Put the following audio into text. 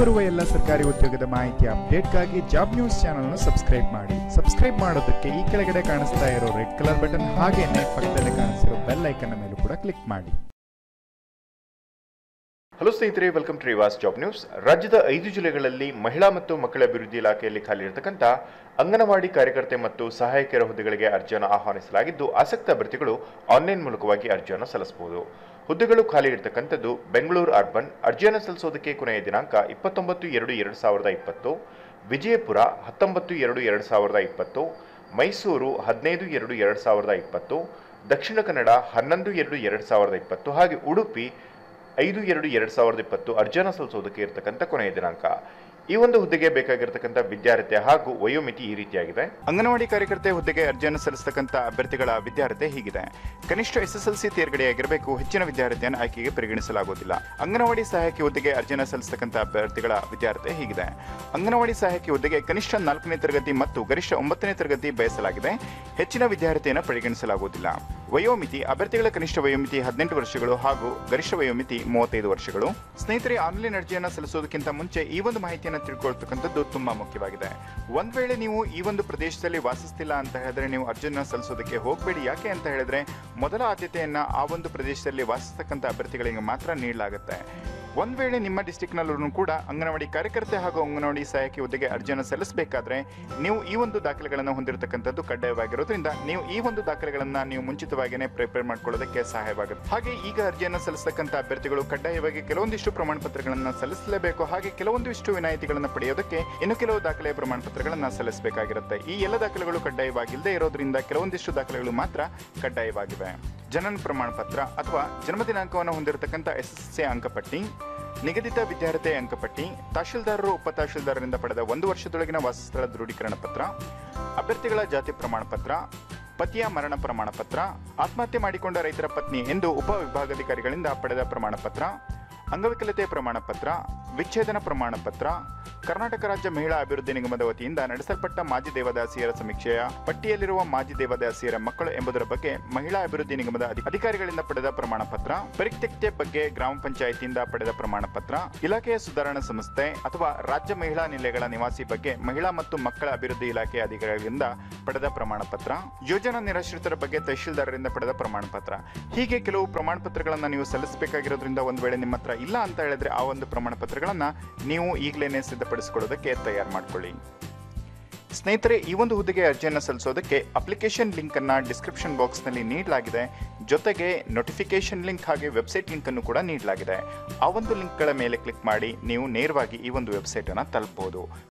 ಹೊರಬರುವ ಎಲ್ಲ ಸರ್ಕಾರಿ ಉದ್ಯೋಗದ ಮಾಹಿತಿ ಅಪ್ಡೇಟ್ಗಾಗಿ ಜಾಬ್ ನ್ಯೂಸ್ ಚಾನಲ್ ಅನ್ನು ಸಬ್ಸ್ಕ್ರೈಬ್ ಮಾಡಿ ಸಬ್ಸ್ಕ್ರೈಬ್ ಮಾಡೋದಕ್ಕೆ ಈ ಕೆಳಗಡೆ ಕಾಣಿಸ್ತಾ ಇರೋ ರೆಡ್ ಕಲರ್ ಬಟನ್ ಹಾಗೇನೆ ಪಕ್ಕದಲ್ಲಿ ಕಾಣಿಸಿರೋ ಬೆಲ್ ಐಕನ್ ಮೇಲೂ ಕೂಡ ಕ್ಲಿಕ್ ಮಾಡಿ ಹಲೋ ಸ್ನೇಹಿತರೆ ವೆಲ್ಕಮ್ ಟು ರಿವಾಸ್ ಜಾಬ್ ನ್ಯೂಸ್ ರಾಜ್ಯದ ಐದು ಜಿಲ್ಲೆಗಳಲ್ಲಿ ಮಹಿಳಾ ಮತ್ತು ಮಕ್ಕಳ ಅಭಿವೃದ್ಧಿ ಇಲಾಖೆಯಲ್ಲಿ ಖಾಲಿ ಇರತಕ್ಕಂಥ ಅಂಗನವಾಡಿ ಕಾರ್ಯಕರ್ತೆ ಮತ್ತು ಸಹಾಯಕಿಯರ ಹುದ್ದೆಗಳಿಗೆ ಅರ್ಜಿಯನ್ನು ಆಹ್ವಾನಿಸಲಾಗಿದ್ದು ಆಸಕ್ತ ಅಭ್ಯರ್ಥಿಗಳು ಆನ್ಲೈನ್ ಮೂಲಕವಾಗಿ ಅರ್ಜಿಯನ್ನು ಸಲ್ಲಿಸಬಹುದು ಹುದ್ದೆಗಳು ಖಾಲಿ ಇರತಕ್ಕಂಥದ್ದು ಬೆಂಗಳೂರು ಅರ್ಬನ್ ಅರ್ಜಿಯನ್ನು ಸಲ್ಲಿಸೋದಕ್ಕೆ ಕೊನೆಯ ದಿನಾಂಕ ಇಪ್ಪತ್ತೊಂಬತ್ತು ಎರಡು ಎರಡು ಸಾವಿರದ ಇಪ್ಪತ್ತು ವಿಜಯಪುರ ಹತ್ತೊಂಬತ್ತು ಎರಡು ಎರಡು ಸಾವಿರದ ಇಪ್ಪತ್ತು ಮೈಸೂರು ಹದಿನೈದು ಎರಡು ಎರಡು ಸಾವಿರದ ಇಪ್ಪತ್ತು ದಕ್ಷಿಣ ಕನ್ನಡ ಹನ್ನೊಂದು ಎರಡು ಎರಡು ಸಾವಿರದ ಇಪ್ಪತ್ತು ಹಾಗೆ ಉಡುಪಿ ಐದು ಎರಡು ಎರಡು ಸಾವಿರದ ಇಪ್ಪತ್ತು ಅರ್ಜಿಯನ್ನು ಸಲ್ಲಿಸೋದಕ್ಕೆ ಇರತಕ್ಕಂಥ ಕೊನೆಯ ದಿನಾಂಕ ಈ ಒಂದು ಹುದ್ದೆಗೆ ಬೇಕಾಗಿರತಕ್ಕಂಥ ವಿದ್ಯಾರ್ಥಿ ಹಾಗೂ ವಯೋಮಿತಿ ಈ ರೀತಿಯಾಗಿದೆ ಅಂಗನವಾಡಿ ಕಾರ್ಯಕರ್ತೆ ಹುದ್ದೆಗೆ ಅರ್ಜಿಯನ್ನು ಸಲ್ಲಿಸತಕ್ಕಂಥ ಅಭ್ಯರ್ಥಿಗಳ ವಿದ್ಯಾರ್ಥಿ ಹೀಗಿದೆ ಕನಿಷ್ಠ ಎಸ್ ಎಸ್ ಎಲ್ ಸಿ ತೇರ್ಗಡೆಯಾಗಿರಬೇಕು ಹೆಚ್ಚಿನ ವಿದ್ಯಾರ್ಥಿಯನ್ನು ಆಯ್ಕೆಗೆ ಪರಿಗಣಿಸಲಾಗುವುದಿಲ್ಲ ಅಂಗನವಾಡಿ ಸಹಾಯಕಿ ಹುದ್ದೆಗೆ ಅರ್ಜಿಯನ್ನು ಸಲ್ಲಿಸತಕ್ಕಂಥ ಅಭ್ಯರ್ಥಿಗಳ ವಿದ್ಯಾರ್ಥಿ ಹೀಗಿದೆ ಅಂಗನವಾಡಿ ಸಹಾಯಕಿ ಹುದ್ದೆಗೆ ಕನಿಷ್ಠ ನಾಲ್ಕನೇ ತರಗತಿ ಮತ್ತು ಗರಿಷ್ಠ ಒಂಬತ್ತನೇ ತರಗತಿ ಬಯಸಲಾಗಿದೆ ಹೆಚ್ಚಿನ ವಿದ್ಯಾರ್ಥಿಯನ್ನು ಪರಿಗಣಿಸಲಾಗುವುದಿಲ್ಲ ವಯೋಮಿತಿ ಅಭ್ಯರ್ಥಿಗಳ ಕನಿಷ್ಠ ವಯೋಮಿತಿ ಹದಿನೆಂಟು ವರ್ಷಗಳು ಹಾಗೂ ಗರಿಷ್ಠ ವಯೋಮಿತಿ ಮೂವತ್ತೈದು ವರ್ಷಗಳು ಸ್ನೇಹಿತರೆ ಆನ್ಲೈನ್ ಅರ್ಜಿಯನ್ನು ಸಲ್ಲಿಸೋದಕ್ಕಿಂತ ಮುಂಚೆ ಈ ಒಂದು ಮಾಹಿತಿಯನ್ನು ತಿಳ್ಕೊಳ್ತಕ್ಕಂಥದ್ದು ತುಂಬಾ ಮುಖ್ಯವಾಗಿದೆ ಒಂದ್ ವೇಳೆ ನೀವು ಈ ಒಂದು ಪ್ರದೇಶದಲ್ಲಿ ವಾಸಿಸ್ತಿಲ್ಲ ಅಂತ ಹೇಳಿದ್ರೆ ನೀವು ಅರ್ಜಿಯನ್ನು ಸಲ್ಲಿಸೋದಕ್ಕೆ ಹೋಗಬೇಡಿ ಯಾಕೆ ಅಂತ ಹೇಳಿದ್ರೆ ಮೊದಲ ಆದ್ಯತೆಯನ್ನ ಆ ಒಂದು ಪ್ರದೇಶದಲ್ಲಿ ವಾಸಿಸ್ತಕ್ಕಂಥ ಅಭ್ಯರ್ಥಿಗಳಿಗೆ ಮಾತ್ರ ನೀಡಲಾಗುತ್ತೆ ಒಂದ್ ವೇಳೆ ನಿಮ್ಮ ಡಿಸ್ಟಿಕ್ನಲ್ಲೂ ಕೂಡ ಅಂಗನವಾಡಿ ಕಾರ್ಯಕರ್ತೆ ಹಾಗೂ ಅಂಗನವಾಡಿ ಸಹಾಯಕಿ ಹುದ್ದೆಗೆ ಅರ್ಜಿಯನ್ನು ಸಲ್ಲಿಸಬೇಕಾದ್ರೆ ನೀವು ಈ ಒಂದು ದಾಖಲೆಗಳನ್ನು ಹೊಂದಿರತಕ್ಕಂಥದ್ದು ಕಡ್ಡಾಯವಾಗಿರೋದ್ರಿಂದ ನೀವು ಈ ಒಂದು ದಾಖಲೆಗಳನ್ನ ನೀವು ಮುಂಚಿತವಾಗಿಯೇ ಪ್ರಿಪೇರ್ ಮಾಡ್ಕೊಳ್ಳೋದಕ್ಕೆ ಸಹಾಯವಾಗುತ್ತೆ ಹಾಗೆ ಈಗ ಅರ್ಜಿಯನ್ನು ಸಲ್ಲಿಸತಕ್ಕಂಥ ಅಭ್ಯರ್ಥಿಗಳು ಕಡ್ಡಾಯವಾಗಿ ಕೆಲವೊಂದಿಷ್ಟು ಪ್ರಮಾಣ ಪತ್ರಗಳನ್ನು ಸಲ್ಲಿಸಲೇಬೇಕು ಹಾಗೆ ಕೆಲವೊಂದಿಷ್ಟು ವಿನಾಯಿತಿಗಳನ್ನು ಪಡೆಯೋದಕ್ಕೆ ಇನ್ನು ಕೆಲವು ದಾಖಲೆಯ ಪ್ರಮಾಣ ಪತ್ರಗಳನ್ನು ಸಲ್ಲಿಸಬೇಕಾಗಿರುತ್ತೆ ಈ ಎಲ್ಲ ದಾಖಲೆಗಳು ಕಡ್ಡಾಯವಾಗಿಲ್ಲದೆ ಇರೋದ್ರಿಂದ ಕೆಲವೊಂದಿಷ್ಟು ದಾಖಲೆಗಳು ಮಾತ್ರ ಕಡ್ಡಾಯವಾಗಿವೆ ಜನನ ಪ್ರಮಾಣ ಪತ್ರ ಅಥವಾ ಜನ್ಮ ದಿನಾಂಕವನ್ನು ಹೊಂದಿರತಕ್ಕಂಥ ಎಸ್ ಎಸ್ ಸಿ ಅಂಕಪಟ್ಟಿ ನಿಗದಿತ ವಿದ್ಯಾರ್ಥಿ ಅಂಕಪಟ್ಟಿ ತಹಶೀಲ್ದಾರರು ಉಪ ತಹಶೀಲ್ದಾರರಿಂದ ಪಡೆದ ಒಂದು ವರ್ಷದೊಳಗಿನ ವಾಸಸ್ಥಳ ದೃಢೀಕರಣ ಪತ್ರ ಅಭ್ಯರ್ಥಿಗಳ ಜಾತಿ ಪ್ರಮಾಣ ಪತ್ರ ಪತಿಯ ಮರಣ ಪ್ರಮಾಣ ಪತ್ರ ಆತ್ಮಹತ್ಯೆ ಮಾಡಿಕೊಂಡ ರೈತರ ಪತ್ನಿ ಎಂದು ಉಪ ವಿಭಾಗಾಧಿಕಾರಿಗಳಿಂದ ಪಡೆದ ಪ್ರಮಾಣ ಪತ್ರ ಅಂಗವಿಕಲತೆ ಪ್ರಮಾಣ ಪತ್ರ ವಿಚ್ಛೇದನ ಪ್ರಮಾಣ ಪತ್ರ ಕರ್ನಾಟಕ ರಾಜ್ಯ ಮಹಿಳಾ ಅಭಿವೃದ್ಧಿ ನಿಗಮದ ವತಿಯಿಂದ ನಡೆಸಲ್ಪಟ್ಟ ಮಾಜಿ ದೇವದಾಸಿಯರ ಸಮೀಕ್ಷೆಯ ಪಟ್ಟಿಯಲ್ಲಿರುವ ಮಾಜಿ ದೇವದಾಸಿಯರ ಮಕ್ಕಳು ಎಂಬುದರ ಬಗ್ಗೆ ಮಹಿಳಾ ಅಭಿವೃದ್ಧಿ ನಿಗಮದ ಅಧಿ- ಅಧಿಕಾರಿಗಳಿಂದ ಪಡೆದ ಪ್ರಮಾಣ ಪತ್ರ ಪರಿತ್ಯಕ್ತೆ ಬಗ್ಗೆ ಗ್ರಾಮ ಪಂಚಾಯಿತಿಯಿಂದ ಪಡೆದ ಪ್ರಮಾಣ ಪತ್ರ ಇಲಾಖೆಯ ಸುಧಾರಣಾ ಸಂಸ್ಥೆ ಅಥವಾ ರಾಜ್ಯ ಮಹಿಳಾ ನಿಲಯಗಳ ನಿವಾಸಿ ಬಗ್ಗೆ ಮಹಿಳಾ ಮತ್ತು ಮಕ್ಕಳ ಅಭಿವೃದ್ಧಿ ಇಲಾಖೆ ಅಧಿಕಾರಿಗಳಿಂದ ಪಡೆದ ಪ್ರಮಾಣ ಪತ್ರ ಯೋಜನಾ ನಿರಾಶ್ರಿತರ ಬಗ್ಗೆ ತಹಶೀಲ್ದಾರರಿಂದ ಪಡೆದ ಪ್ರಮಾಣ ಪತ್ರ ಹೀಗೆ ಕೆಲವು ಪ್ರಮಾಣ ಪತ್ರಗಳನ್ನು ನೀವು ಸಲ್ಲಿಸಬೇಕಾಗಿರೋದ್ರಿಂದ ಒಂದು ವೇಳೆ ನಿಮ್ಮ ಹತ್ರ ಇಲ್ಲ ಅಂತ ಹೇಳಿದ್ರೆ ಆ ಒಂದು ಪ್ರಮಾಣ ಪತ್ರಗಳನ್ನ ನೀವು ಈಗಲೇ ಸಿದ್ಧಪಡಿಸಿಕೊಳ್ಳೋದಕ್ಕೆ ತಯಾರು ಮಾಡ್ಕೊಳ್ಳಿ ಸ್ನೇಹಿತರೆ ಈ ಒಂದು ಹುದ್ದೆಗೆ ಅರ್ಜಿಯನ್ನು ಸಲ್ಲಿಸೋದಕ್ಕೆ ಅಪ್ಲಿಕೇಶನ್ ಲಿಂಕ್ ಅನ್ನ ಡಿಸ್ಕ್ರಿಪ್ಷನ್ ಬಾಕ್ಸ್ ನಲ್ಲಿ ನೀಡಲಾಗಿದೆ ಜೊತೆಗೆ ನೋಟಿಫಿಕೇಶನ್ ಲಿಂಕ್ ಹಾಗೆ ವೆಬ್ಸೈಟ್ ಲಿಂಕ್ ಅನ್ನು ಕೂಡ ನೀಡಲಾಗಿದೆ ಆ ಒಂದು ಲಿಂಕ್ಗಳ ಮೇಲೆ ಕ್ಲಿಕ್ ಮಾಡಿ ನೀವು ನೇರವಾಗಿ ಈ ಒಂದು ವೆಬ್ಸೈಟ್ ಅನ್ನ ತಲುಪಬಹುದು